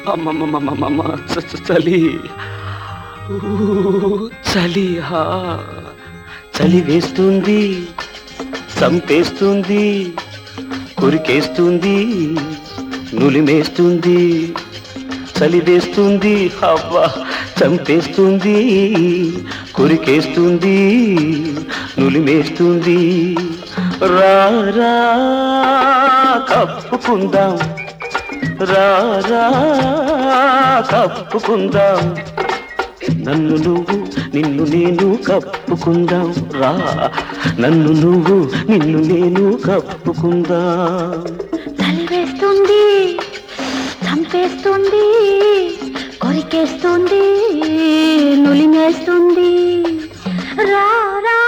అమ్మమ్మమ్మమ్మమ్మ చ- చ- చలి ఊ, చలి హా చలి వేస్తుంది చంపేస్తుంది కొరికేస్తుంది నులిమేస్తుంది చలి వేస్తుంది అవ్వ చంపేస్తుంది కొరికేస్తుంది నులిమేస్తుంది రా రా కప్పుకుందాం రా రా కప్పుకుందాం నన్ను నువ్వు నిన్ను నేను కప్పుకుందాం రా నన్ను నువ్వు నిన్ను నేను కప్పుకుందాం చలివేస్తుంది చంపేస్తుంది కొరికేస్తుంది నులిమేస్తుంది రా రా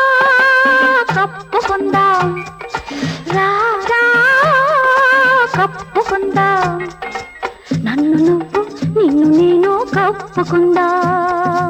కప్పుకుందాం రా రా కప్పుకుందాం నన్ను నువ్వు నిన్ను నేను కప్పుకుందాం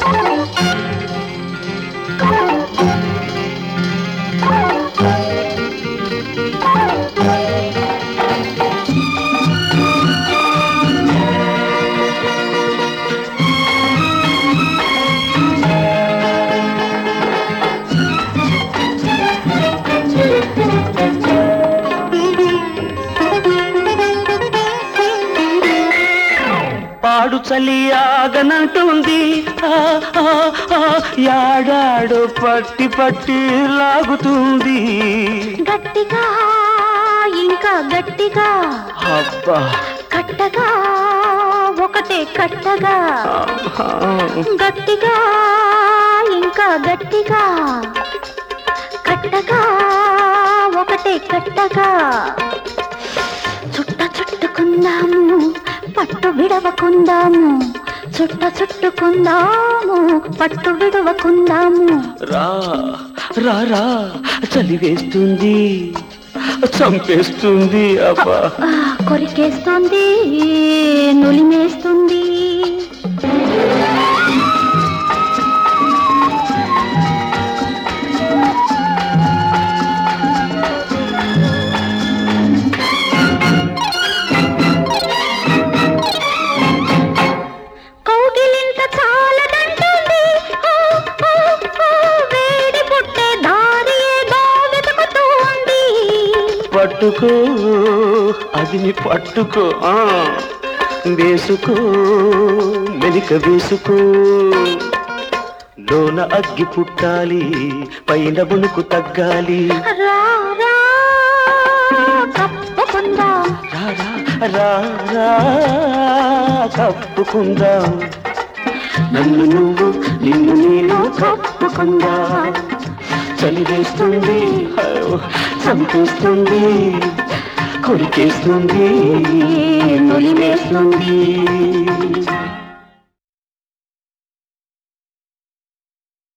పాడు చలి ఆగనంటుంది ఆ, ఆ, ఆ, యాడాడో పట్టి పట్టి లాగుతుంది గట్టిగా ఇంకా గట్టిగా అబ్బా కట్టగా ఒకటే కట్టగా ఆహా. గట్టిగా ఇంకా గట్టిగా కట్టగా ఒకటే కట్టగా చుట్ట చుట్టుకుందాము పట్టు విడవకుందాము చుట్ట చుట్టుకుందాము పట్టు విడవకుందాము రా రా రా చలి వేస్తుంది చంపేస్తుంది అబ్బా ఆ, కొరికేస్తుంది నులిమేస్తుంది కౌగిలింత చాలదంటుంది ఆ, ఆ, ఆ, వేడి పుట్టే దారి ఏదో వెతుకుతోంది పట్టుకో అది నీ పట్టుకో ఆ వేసుకో మెలిక వేసుకో లోన అగ్గి పుట్టాలి పైన బుణుకు తగ్గాలి రా రా కప్పుకుందాం రా రా రా రా కప్పుకుందాం నన్ను నువ్వు నిన్ను నేను కప్పుకుందా చలి వేస్తుంది అయ్యో, చంపేస్తుంది కొరికేస్తుంది నులివేస్తుంది